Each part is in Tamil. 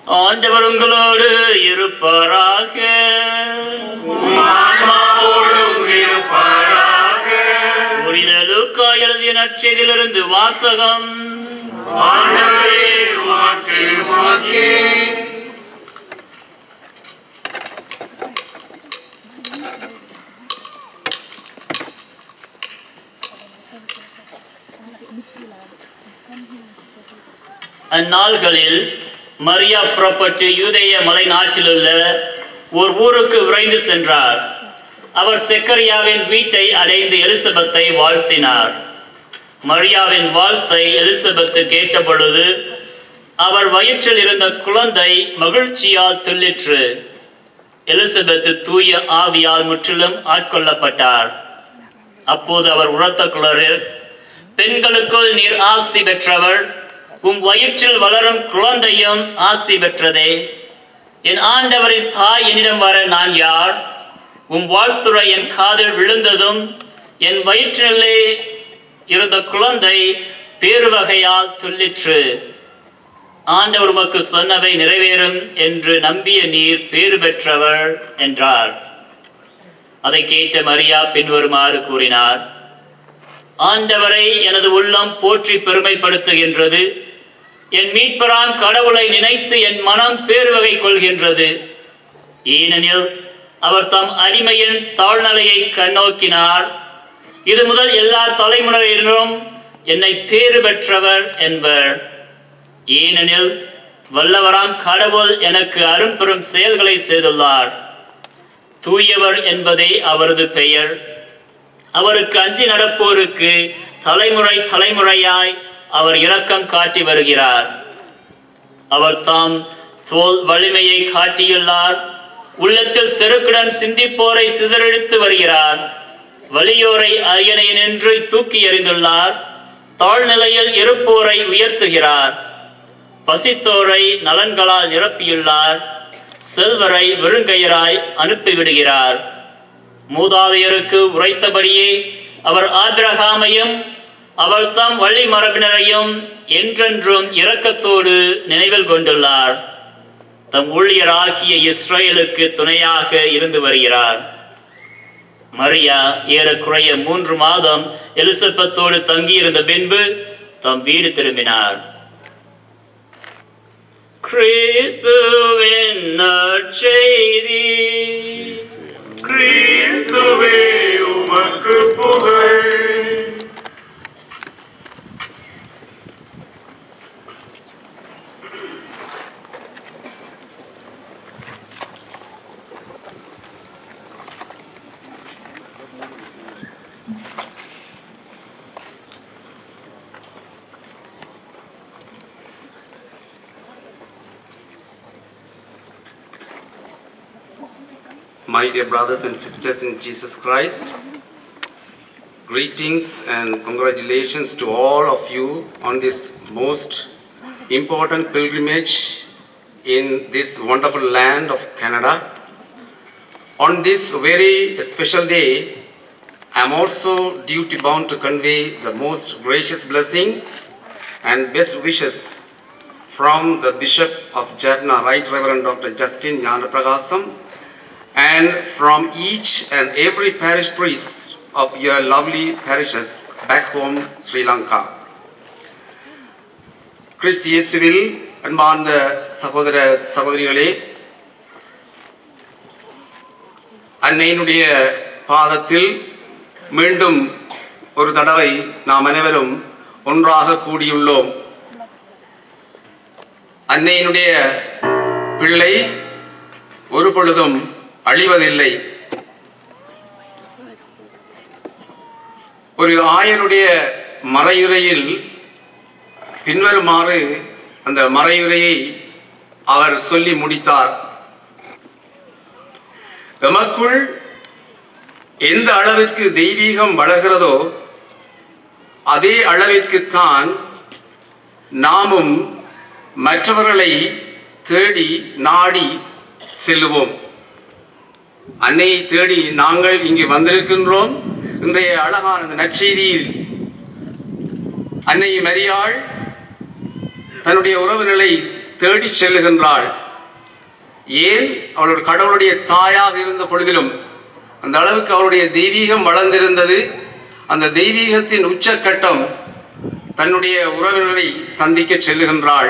ஆண்டவர் உங்களோடு இருப்பாராக ஆன்மாவோடும் இருப்பாராக. புனித லூக்கா எழுதிய நற்செய்தியிலிருந்து வாசகம் ஆண்டவரே, உமக்கு உமக்கே. அந்நாள்களில் மரியா புறப்பட்டு யூதேய மலை நாட்டிலுள்ள ஒரு ஊருக்கு விரைந்து சென்றார் அவர் செக்கரியாவின் வீட்டை அடைந்து எலிசபெத்தை வாழ்த்தினார் மரியாவின் வாழ்த்தை எலிசபெத்து கேட்டபொழுது அவர் வயிற்றில் இருந்த குழந்தை மகிழ்ச்சியால் துள்ளிற்று எலிசபெத்து தூய ஆவியால் முற்றிலும் ஆட்கொள்ளப்பட்டார் அப்போது அவர் உரத்த குளரில் பெண்களுக்குள் நீர் ஆசி பெற்றவர் உம் வயிற்றில் வளரும் குழந்தையும் ஆசி பெற்றதே என் ஆண்டவரின் தாய் என்னிடம் வர நான் யார் உம் வாழ்த்துறை என் காதில் விழுந்ததும் என் வயிற்றிலே இருந்த குழந்தை பேருவகையால் துள்ளிற்று ஆண்டவர் உமக்கு சொன்னவை நிறைவேறும் என்று நம்பிய நீர் பேறு பெற்றவர் என்றார் அதை கேட்ட மரியா பின்வருமாறு கூறினார் ஆண்டவரை எனது உள்ளம் போற்றி பெருமைப்படுத்துகின்றது என் மீட்பரான் கடவுளை நினைத்து என் மனம் பேருவகை கொள்கின்றது ஏனெனில் அவர் தம் அடிமையின் தாழ்நிலையை கண்ணோக்கினார் இது முதல் எல்லா தலைமுறையினரும் என்னை பேறு பெற்றவர் என்பர் ஏனெனில் வல்லவராம் கடவுள் எனக்கு அரும்பெரும் செயல்களை செய்துள்ளார் தூயவர் என்பதே அவரது பெயர் அவருக்கு அஞ்சி நடப்போருக்கு தலைமுறை தலைமுறையாய் அவர் இரக்கம் காட்டி வருகிறார் அவர் தாம் தோல் வலிமையை காட்டியுள்ளார் உள்ளத்தில் செருக்குடன் சிந்திப்போரை சிதறடித்து வருகிறார் வலியோரை அரியணை நின்று தூக்கி எறிந்துள்ளார் தாழ்நிலையில் இருப்போரை உயர்த்துகிறார் பசித்தோரை நலன்களால் நிரப்பியுள்ளார் செல்வரை வெறுங்கையராய் அனுப்பிவிடுகிறார் மூதாதையருக்கு உரைத்தபடியே அவர் ஆபிரகாமையும் அவள் தம் வள்ளி மரபினரையும் என்றென்றும் இரக்கத்தோடு நினைவில் கொண்டுள்ளார் தம் ஊழியராகிய இஸ்ரேலுக்கு துணையாக இருந்து வருகிறார் மரியா ஏறக்குறைய மூன்று மாதம் எலிசபெத்தோடு தங்கியிருந்த பின்பு தம் வீடு திரும்பினார் கிறிஸ்துவின் நற்செய்தி கிறிஸ்துவே உமக்கு புகழ் My dear brothers and sisters in Jesus Christ, greetings and congratulations to all of you on this most important pilgrimage in this wonderful land of Canada. On this very special day, I am also duty bound to convey the most gracious blessings and best wishes from the Bishop of Jaffna, Right Reverend Dr. Justin Nyanapragasam, and from each and every parish priest of your lovely parishes back home, Sri Lanka. கிறிஸ்து இயேசுவில் அன்பார்ந்த சகோதர சகோதரிகளே அன்னையினுடைய பாதத்தில் மீண்டும் ஒரு தடவை நாம் அனைவரும் ஒன்றாக கூடியுள்ளோம் அன்னையினுடைய பிள்ளை ஒரு பொழுதும் அழிவதில்லை ஒரு ஆயருடைய மறையுரையில் பின்வருமாறு அந்த மறையுரையை அவர் சொல்லி முடித்தார் எமக்குள் எந்த அளவிற்கு தெய்வீகம் வளர்கிறதோ அதே அளவிற்குத்தான் நாமும் மற்றவர்களை தேடி நாடி செல்லுவோம் அன்னையை தேடி நாங்கள் இங்கு வந்திருக்கின்றோம் இன்றைய அழகான இந்த நற்செய்தியில் அன்னை மரியாள் தன்னுடைய உறவுகளை தேடி செல்லுகின்றாள் ஏன் அவள் ஒரு கடவுளுடைய தாயாக இருந்த பொழுதிலும் அந்த அளவுக்கு அவளுடைய தெய்வீகம் வளர்ந்திருந்தது அந்த தெய்வீகத்தின் உச்சக்கட்டம் தன்னுடைய உறவினரை சந்திக்க செல்லுகின்றாள்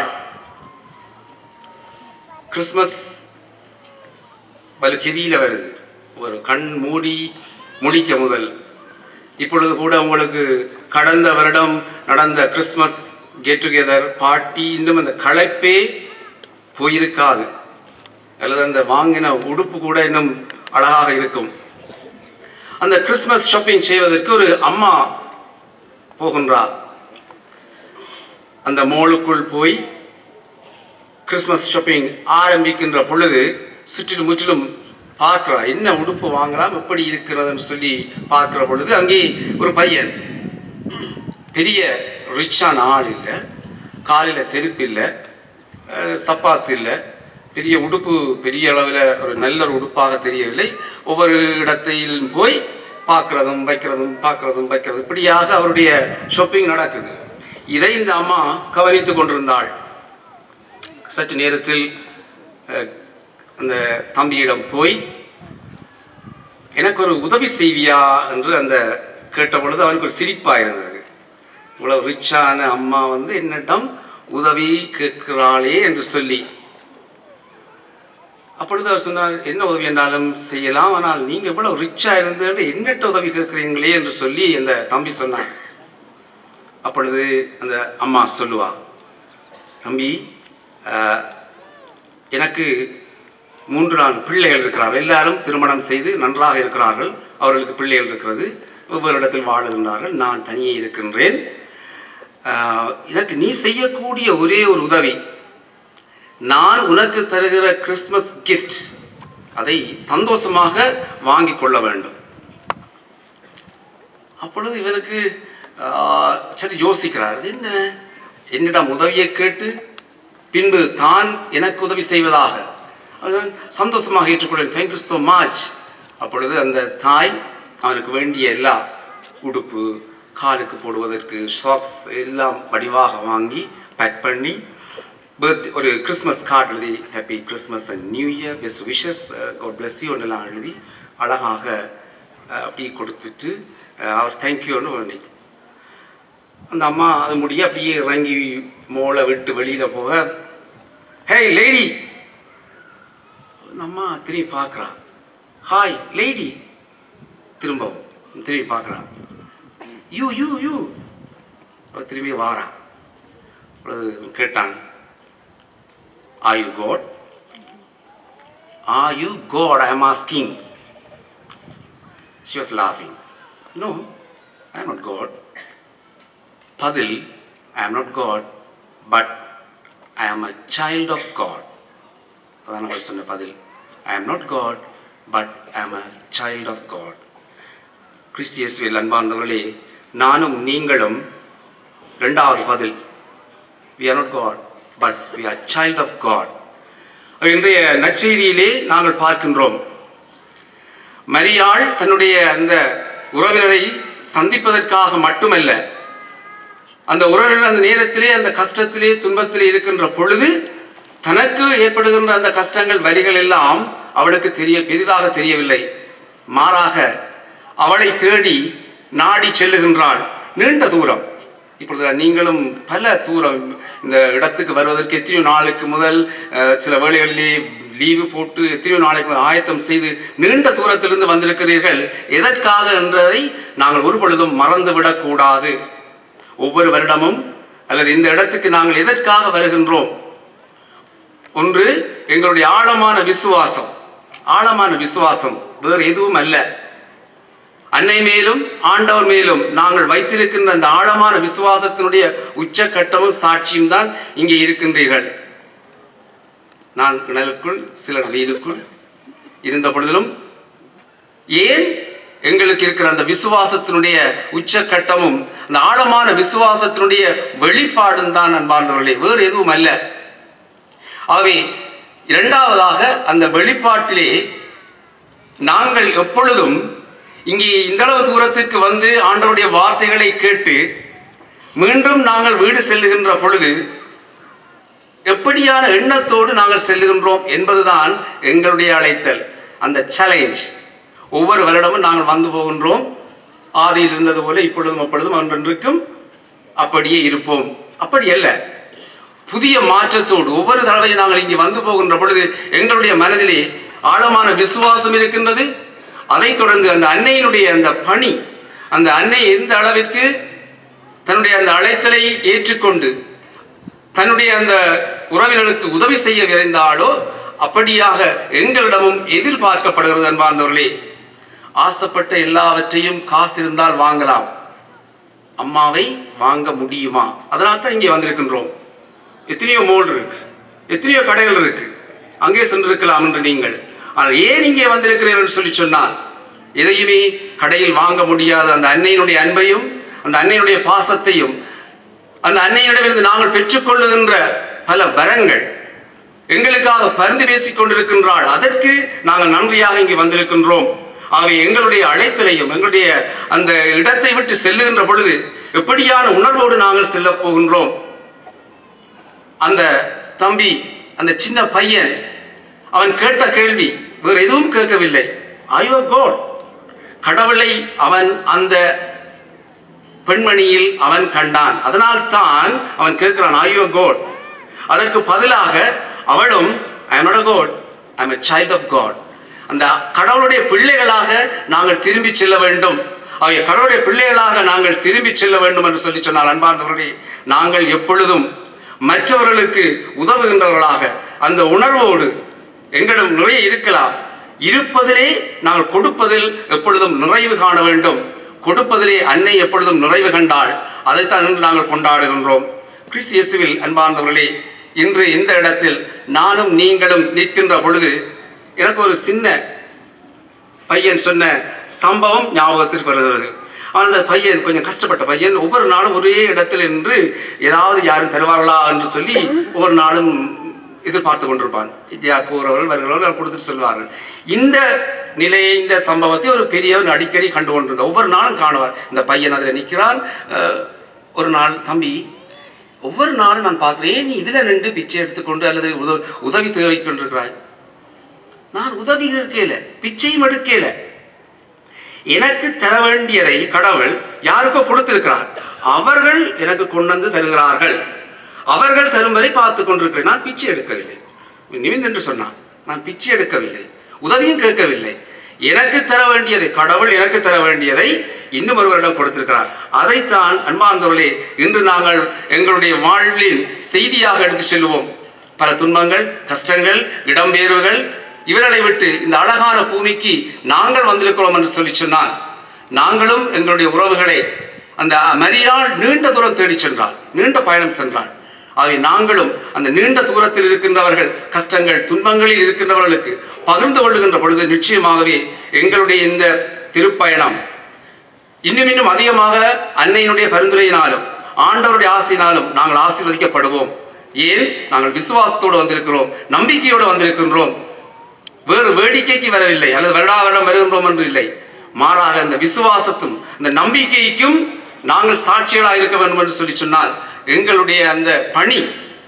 கிறிஸ்மஸ் வலுக்கெதியில வருது ஒரு கண் மூடி முடிக்க முதல் இப்பொழுது கூட உங்களுக்கு கடந்த வருடம் நடந்த கிறிஸ்மஸ் கெட் டுகெதர் பார்ட்டி இன்னும் அந்த களைப்பே போயிருக்காது அல்லது அந்த வாங்கின உடுப்பு கூட இன்னும் அழகாக இருக்கும் அந்த கிறிஸ்மஸ் ஷாப்பிங் செய்வதற்கு ஒரு அம்மா போகின்றார் அந்த மோலுக்குள் போய் கிறிஸ்மஸ் ஷாப்பிங் ஆரம்பிக்கின்ற பொழுது சுற்றிலும் முற்றிலும் பார்க்கிறா என்ன உடுப்பு வாங்கலாம் எப்படி இருக்கிறதுன்னு சொல்லி பார்க்கிற பொழுது அங்கே ஒரு பையன் பெரிய ரிச்சான ஆள் இல்லை காலில் செருப்பு இல்லை அஹ், சப்பாத்து இல்லை பெரிய உடுப்பு பெரிய அளவில் ஒரு நல்ல ஒரு உடுப்பாக தெரியவில்லை ஒவ்வொரு இடத்திலும் போய் பார்க்கிறதும் வைக்கிறதும் பார்க்கிறதும் வைக்கிறதும் இப்படியாக அவருடைய ஷாப்பிங் நடக்குது இதை இந்த அம்மா கவனித்துக் கொண்டிருந்தாள் சற்று நேரத்தில் அஹ், அந்த தம்பியிடம் போய் எனக்கு ஒரு உதவி செய்வியா என்று அந்த கேட்ட பொழுது அவனுக்கு ஒரு சிரிப்பாக இருந்தது இவ்வளவு ரிச்சான அம்மா வந்து என்னிடம் உதவி கேட்கிறாளே என்று சொல்லி அப்பொழுது அவர் சொன்னார் என்ன உதவி என்றாலும் செய்யலாம் ஆனால் நீங்கள் இவ்வளவு ரிச்சா இருந்து என்னட்ட உதவி கேட்குறீங்களே என்று சொல்லி அந்த தம்பி சொன்னான் அப்பொழுது அந்த அம்மா சொல்லுவா தம்பி ஆஹ், எனக்கு மூன்று நாலு பிள்ளைகள் இருக்கிறார்கள் எல்லாரும் திருமணம் செய்து நன்றாக இருக்கிறார்கள் அவர்களுக்கு பிள்ளைகள் இருக்கிறது ஒவ்வொரு இடத்தில் வாழுகின்றார்கள் நான் தனியே இருக்கின்றேன் ஆஹ், எனக்கு நீ செய்யக்கூடிய ஒரே ஒரு உதவி நான் உனக்கு தருகிற கிறிஸ்மஸ் கிஃப்ட் அதை சந்தோஷமாக வாங்கிக் கொள்ள வேண்டும் அப்பொழுது இவனுக்கு ஆஹ், சரி யோசிக்கிறார் இது என்ன என்னிடம் உதவியை கேட்டு பின்பு தான் எனக்கு உதவி செய்வதாக அவன் சந்தோஷமாக ஏற்றுக்கொள்வேன் தேங்க்யூ ஸோ மச் அப்பொழுது அந்த தாய் அவனுக்கு வேண்டிய எல்லா உடுப்பு காலுக்கு போடுவதற்கு ஷாக்ஸ் எல்லாம் வடிவாக வாங்கி பேக் பண்ணி பர்த் ஒரு கிறிஸ்மஸ் கார்டு எழுதி happy Christmas and new year best wishes God bless you எல்லாம் எழுதி அழகாக அஹ், அப்படி கொடுத்துட்டு அஹ், அவர் தேங்க்யூன்னு வேண்டி அந்த அம்மா அது முடிய அப்படியே இறங்கி மோளை விட்டு வெளியில் போக ஹே லேடி அந்த அம்மா திரும்பி பார்க்குறான் ஹாய் லேடி திரும்பவும் திரும்பி பார்க்குறான் யூ யூ யூ அவள் திரும்பி வாரான் அப்பொழுது கேட்டான் are you God are you God I am asking she was லாஃபிங் no I am not God பதில் I am not God but I am a child of God அதான் அவள் சொன்ன பதில் I am not God but I am a child of God கிறிஸ்தியஸ்வில் அன்பார்ந்தவர்களே நானும் நீங்களும் ரெண்டாவது பதில் we are not God but we are child of God இன்றைய நற்செய்தியிலே நாங்கள் பார்க்கின்றோம் மரியாள் தன்னுடைய அந்த உறவினரை சந்திப்பதற்காக மட்டுமல்ல அந்த உறவினர் அந்த நேரத்திலே அந்த கஷ்டத்திலே துன்பத்திலே இருக்கின்ற பொழுது தனக்கு ஏற்படுகின்ற அந்த கஷ்டங்கள் வரிகள் எல்லாம் அவளுக்கு தெரிய பெரிதாக தெரியவில்லை மாறாக அவளை தேடி நாடி செல்லுகின்றாள் நீண்ட தூரம் இப்பொழுது நீங்களும் பல தூரம் இந்த இடத்துக்கு வருவதற்கு எத்தனையோ நாளுக்கு முதல் அஹ், சில வேளைகளிலே லீவு போட்டு எத்தனையோ நாளைக்கு முதல் ஆயத்தம் செய்து நீண்ட தூரத்திலிருந்து வந்திருக்கிறீர்கள் எதற்காக என்றதை நாங்கள் ஒரு பொழுதும் மறந்துவிடக் கூடாது ஒவ்வொரு வருடமும் அல்லது இந்த இடத்துக்கு நாங்கள் எதற்காக வருகின்றோம் ஒன்று எங்களுடைய ஆழமான விசுவாசம் ஆழமான விசுவாசம் வேறு எதுவும் அல்ல அன்னை மேலும் ஆண்டவர் மேலும் நாங்கள் வைத்திருக்கின்ற அந்த ஆழமான விசுவாசத்தினுடைய உச்சக்கட்டமும் சாட்சியும் தான் இங்கே இருக்கின்றீர்கள் நான் கிணலுக்குள் சிலர் வெயிலுக்குள் இருந்த பொழுதிலும் ஏன் எங்களுக்கு இருக்கிற அந்த விசுவாசத்தினுடைய உச்சக்கட்டமும் அந்த ஆழமான விசுவாசத்தினுடைய வெளிப்பாடும் தான் அன்பார்ந்தவர்களே வேறு எதுவும் அல்ல ஆகவே இரண்டாவதாக அந்த வெளிப்பாட்டிலே நாங்கள் எப்பொழுதும் இங்கே இந்த அளவு தூரத்திற்கு வந்து ஆண்டவருடைய வார்த்தைகளை கேட்டு மீண்டும் நாங்கள் வீடு செல்லுகின்ற பொழுது எப்படியான எண்ணத்தோடு நாங்கள் செல்லுகின்றோம் என்பதுதான் எங்களுடைய அழைத்தல் அந்த சேலஞ்ச் ஒவ்வொரு வருடமும் நாங்கள் வந்து போகின்றோம் ஆதியில் இருந்தது போல இப்பொழுதும் அப்பொழுதும் அன்றன்றைக்கும் அப்படியே இருப்போம் அப்படி அல்ல புதிய மாற்றத்தோடு ஒவ்வொரு தடவையும் நாங்கள் இங்கே வந்து போகின்ற பொழுது எங்களுடைய மனதிலே ஆழமான விசுவாசம் இருக்கின்றது அதைத் தொடர்ந்து அந்த அன்னையினுடைய அந்த பணி அந்த அன்னை எந்த அளவிற்கு தன்னுடைய அந்த அழைத்தலை ஏற்றுக்கொண்டு தன்னுடைய அந்த உறவினர்களுக்கு உதவி செய்ய விரைந்தாலோ அப்படியாக எங்களிடமும் எதிர்பார்க்கப்படுகிறது அன்பார்ந்தவர்களே ஆசைப்பட்ட எல்லாவற்றையும் காசு இருந்தால் வாங்கலாம் அம்மாவை வாங்க முடியுமா அதனால தான் இங்கே வந்திருக்கின்றோம் எத்தனையோ மோல் இருக்கு எத்தனையோ கடைகள் இருக்கு அங்கே சென்றிருக்கலாம் என்று நீங்கள் ஆனால் ஏன் இங்கே வந்திருக்கிறீர்கள் என்று சொல்லி சொன்னால் எதையுமே கடையில் வாங்க முடியாத அந்த அன்னையினுடைய அன்பையும் அந்த அன்னையினுடைய பாசத்தையும் அந்த அன்னையிடமிருந்து நாங்கள் பெற்றுக்கொள்ளுகின்ற பல வரங்கள் எங்களுக்காக பரிந்து பேசிக் கொண்டிருக்கின்றாள் அதற்கு நாங்கள் நன்றியாக இங்கே வந்திருக்கின்றோம் ஆகவே எங்களுடைய அழைத்தலையும் எங்களுடைய அந்த இடத்தை விட்டு செல்லுகின்ற பொழுது எப்படியான உணர்வோடு நாங்கள் செல்ல போகின்றோம் அந்த தம்பி அந்த சின்ன பையன் அவன் கேட்ட கேள்வி வேறு எதுவும் கேட்கவில்லை ஐயோ கோட் கடவுளை அவன் அந்த பெண்மணியில் அவன் கண்டான் அதனால் தான் அவன் கேட்கிறான் ஐயோ கோட் அதற்கு பதிலாக அவளும் I am not God I am child of God அந்த கடவுளுடைய பிள்ளைகளாக நாங்கள் திரும்பி செல்ல வேண்டும் ஆகிய கடவுளுடைய பிள்ளைகளாக நாங்கள் திரும்பி செல்ல வேண்டும் என்று சொல்லி சொன்னால் அன்பார்ந்தவர்களே நாங்கள் எப்பொழுதும் மற்றவர்களுக்கு உதவுகின்றவர்களாக அந்த உணர்வோடு எங்களிடம் நிறைய இருக்கலாம் இருப்பதிலே நாங்கள் கொடுப்பதில் எப்பொழுதும் நிறைவு காண வேண்டும் கொடுப்பதிலே அன்னை எப்பொழுதும் நிறைவு கண்டாள் அதைத்தான் இன்று நாங்கள் கொண்டாடுகின்றோம் கிறிஸ் இயேசுவில் அன்பார்ந்தவர்களே இன்று இந்த இடத்தில் நானும் நீங்களும் நிற்கின்ற பொழுது எனக்கு ஒரு சின்ன பையன் சொன்ன சம்பவம் ஞாபகத்திற்கு வருகிறது அந்த பையன் கொஞ்சம் கஷ்டப்பட்ட பையன் ஒவ்வொரு நாளும் ஒரே இடத்தில் நின்று ஏதாவது யாரும் தருவார்களா என்று சொல்லி ஒவ்வொரு நாளும் எதிர்பார்த்து கொண்டிருப்பான் யா போகிறவர்கள் வருகிறவர்கள் கொடுத்துட்டு செல்வார்கள் இந்த நிலையை இந்த சம்பவத்தை ஒரு பெரியவர் அடிக்கடி கண்டு கொண்டிருந்தார் ஒவ்வொரு நாளும் காணுவார் இந்த பையன் அதில் நிற்கிறான் அஹ், ஒரு நாள் தம்பி ஒவ்வொரு நாளும் நான் பார்க்கிறேன் ஏன் நீ இதில் நின்று பிச்சை எடுத்துக்கொண்டு அல்லது உதவி உதவி தேவை கொண்டிருக்கிறாய் நான் உதவி கேட்கல பிச்சையும் எடுக்கல எனக்கு தர வேண்டியதை கடவுள் யாருக்கோ கொடுத்திருக்கிறார் அவர்கள் எனக்கு கொண்டு வந்து தருகிறார்கள் அவர்கள் தரும் வரை பார்த்து கொண்டிருக்கிறேன் நான் பிச்சை எடுக்கவில்லை நிமிந்து என்று சொன்னான் நான் பிச்சை எடுக்கவில்லை உதவியும் கேட்கவில்லை எனக்கு தர வேண்டியதை கடவுள் எனக்கு தர வேண்டியதை இன்னும் ஒருவரிடம் கொடுத்திருக்கிறார் அதைத்தான் அன்பார்ந்தவர்களே இன்று நாங்கள் எங்களுடைய வாழ்வின் செய்தியாக எடுத்து செல்வோம் பல துன்பங்கள் கஷ்டங்கள் இடம்பெயர்வுகள் இவர்களை விட்டு இந்த அழகான பூமிக்கு நாங்கள் வந்திருக்கிறோம் என்று சொல்லி சொன்னால் நாங்களும் எங்களுடைய உறவுகளை அந்த மரியாள் நீண்ட தூரம் தேடி சென்றாள் நீண்ட பயணம் சென்றாள் ஆகவே நாங்களும் அந்த நீண்ட தூரத்தில் இருக்கின்றவர்கள் கஷ்டங்கள் துன்பங்களில் இருக்கின்றவர்களுக்கு பகிர்ந்து கொள்ளுகின்ற பொழுது நிச்சயமாகவே எங்களுடைய இந்த திருப்பயணம் இன்னும் இன்னும் அதிகமாக அன்னையினுடைய பரிந்துரையினாலும் ஆண்டவருடைய ஆசையினாலும் நாங்கள் ஆசீர்வதிக்கப்படுவோம் ஏன் நாங்கள் விசுவாசத்தோடு வந்திருக்கிறோம் நம்பிக்கையோடு வந்திருக்கின்றோம் வேறு வேடிக்கைக்கு வரவில்லை அல்லது வருடா வருடம் வருகின்றோம் என்று இல்லை மாறாக இந்த விசுவாசத்தும் இந்த நம்பிக்கைக்கும் நாங்கள் சாட்சிகளாக இருக்க வேண்டும் என்று சொல்லி சொன்னால் எங்களுடைய அந்த பணி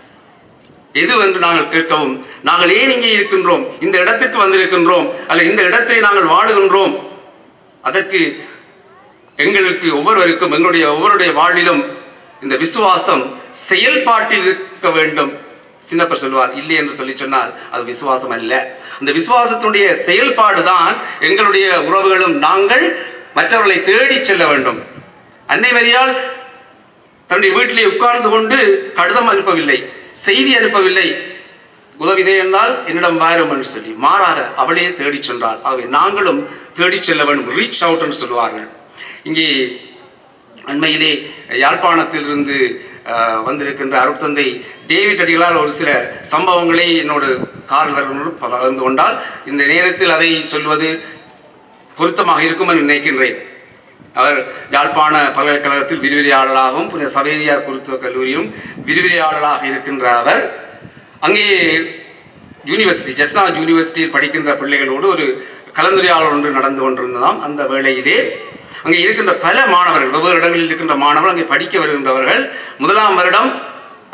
எதுவென்று நாங்கள் கேட்கவும் நாங்கள் ஏன் இங்கே இருக்கின்றோம் இந்த இடத்திற்கு வந்திருக்கின்றோம் அல்ல இந்த இடத்தை நாங்கள் வாழுகின்றோம் அதற்கு எங்களுக்கு ஒவ்வொருவருக்கும் எங்களுடைய ஒவ்வொருடைய வாழ்விலும் இந்த விசுவாசம் செயல்பாட்டில் இருக்க வேண்டும் சின்னப்பர் சொல்வார் இல்லை என்று சொல்லி சொன்னால் அது விசுவாசம் அல்ல அந்த விசுவாசத்தினுடைய செயல்பாடு தான் எங்களுடைய உறவுகளும் நாங்கள் மற்றவர்களை தேடி செல்ல வேண்டும் அன்னை மரியாள் தன்னுடைய வீட்டிலே உட்கார்ந்து கொண்டு கடிதம் அனுப்பவில்லை செய்தி அனுப்பவில்லை உதவிதே என்றால் என்னிடம் வாரும் என்று சொல்லி மாறாக அவளே தேடிச் சென்றாள் ஆகவே நாங்களும் தேடிச் செல்ல வேண்டும் ரீச் அவுட் என்று சொல்வார்கள் இங்கே அண்மையிலே யாழ்ப்பாணத்திலிருந்து அஹ், வந்திருக்கின்ற அருட்தந்தை டேவிட் அடிகளார் ஒரு சில சம்பவங்களை என்னோடு கால் வருவதோடு பகிர்ந்து கொண்டால் இந்த நேரத்தில் அதை சொல்வது பொருத்தமாக இருக்கும் என்று நினைக்கின்றேன் அவர் யாழ்ப்பாண பல்கலைக்கழகத்தில் விரிவுரையாளராகவும் புனித சவேரியார் குருத்துவ கல்லூரியும் விரிவுரையாளராக இருக்கின்ற அவர் அங்கே யூனிவர்சிட்டி ஜெஃப்னா யூனிவர்சிட்டியில் படிக்கின்ற பிள்ளைகளோடு ஒரு கலந்துரையாடல் ஒன்று நடந்து கொண்டிருந்ததாம் அந்த வேளையிலே அங்கே இருக்கின்ற பல மாணவர்கள் வெவ்வேறு இடங்களில் இருக்கின்ற மாணவர்கள் அங்கே படிக்க வருகின்றவர்கள் முதலாம் வருடம்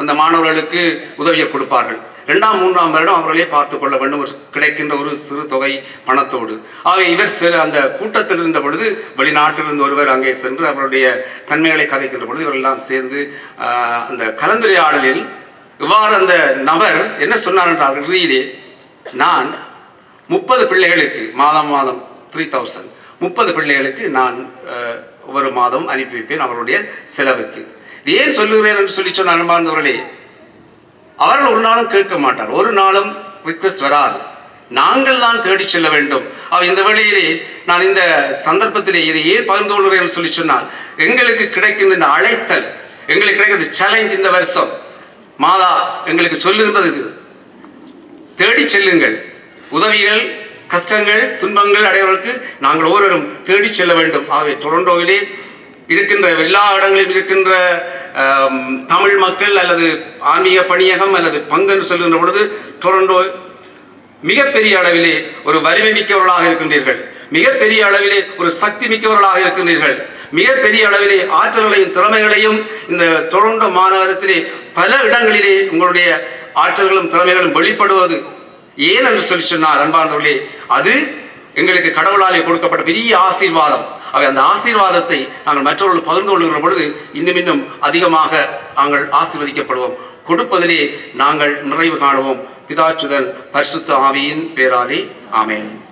அந்த மாணவர்களுக்கு உதவியை கொடுப்பார்கள் இரண்டாம் மூன்றாம் வருடம் அவர்களே பார்த்து கொள்ள வேண்டும் ஒரு கிடைக்கின்ற ஒரு சிறு தொகை பணத்தோடு ஆக இவர் சில அந்த கூட்டத்தில் இருந்த பொழுது வெளிநாட்டிலிருந்து ஒருவர் அங்கே சென்று அவருடைய தன்மைகளை கதைக்கின்ற பொழுது இவர்கள் எல்லாம் சேர்ந்து ஆஹ், அந்த கலந்துரையாடலில் இவ்வாறு அந்த நபர் என்ன சொன்னார் என்றால் இறுதியிலே நான் முப்பது பிள்ளைகளுக்கு மாதம் மாதம் த்ரீ தௌசண்ட் முப்பது பிள்ளைகளுக்கு நான் அஹ், ஒவ்வொரு மாதம் அனுப்பி வைப்பேன் அவருடைய செலவுக்கு இது ஏன் சொல்லுகிறேன் என்று சொல்லி சொன்ன அன்பார்ந்தவர்களே அவர்கள் ஒரு நாளும் கேட்க மாட்டார் ஒரு நாளும் ரிக்வெஸ்ட் வராது நாங்கள் தான் தேடி செல்ல வேண்டும் அவ இந்த வேளையிலே நான் இந்த சந்தர்ப்பத்திலே இதை ஏன் பகிர்ந்து கொள்கிறேன் என்று சொல்லி சொன்னால் எங்களுக்கு கிடைக்கின்ற இந்த அழைத்தல் எங்களுக்கு கிடைக்கிற சேலஞ்ச் இந்த வருஷம் மாதா எங்களுக்கு சொல்லுகின்றது இது தேடி செல்லுங்கள் உதவிகள் கஷ்டங்கள் துன்பங்கள் அடைவதற்கு நாங்கள் ஒவ்வொருவரும் தேடி செல்ல வேண்டும் ஆகவே டொரண்டோவிலே இருக்கின்ற எல்லா இடங்களிலும் இருக்கின்ற ஆம், தமிழ் மக்கள் அல்லது ஆன்மீக பணியகம் அல்லது பங்குன்னு சொல்லுகின்ற பொழுது டொரண்டோ மிகப்பெரிய அளவிலே ஒரு வலிமை மிக்கவர்களாக இருக்கின்றீர்கள் மிகப்பெரிய அளவிலே ஒரு சக்தி மிக்கவர்களாக இருக்கின்றீர்கள் மிகப்பெரிய அளவிலே ஆற்றல்களையும் திறமைகளையும் இந்த டொரண்டோ மாநகரத்திலே பல இடங்களிலே உங்களுடைய ஆற்றல்களும் திறமைகளும் வெளிப்படுவது ஏன் என்று சொல்லி சொன்னார் அன்பார்ந்தவர்களே அது எங்களுக்கு கடவுளாலே கொடுக்கப்பட்ட பெரிய ஆசீர்வாதம் அவை அந்த ஆசீர்வாதத்தை நாங்கள் மற்றவர்கள் பகிர்ந்து கொள்கிற பொழுது இன்னும் இன்னும் அதிகமாக நாங்கள் ஆசீர்வதிக்கப்படுவோம் கொடுப்பதிலே நாங்கள் நிறைவு காணுவோம் பிதாச்சுதன் பரிசுத்த ஆவியின் பேராலே ஆமென்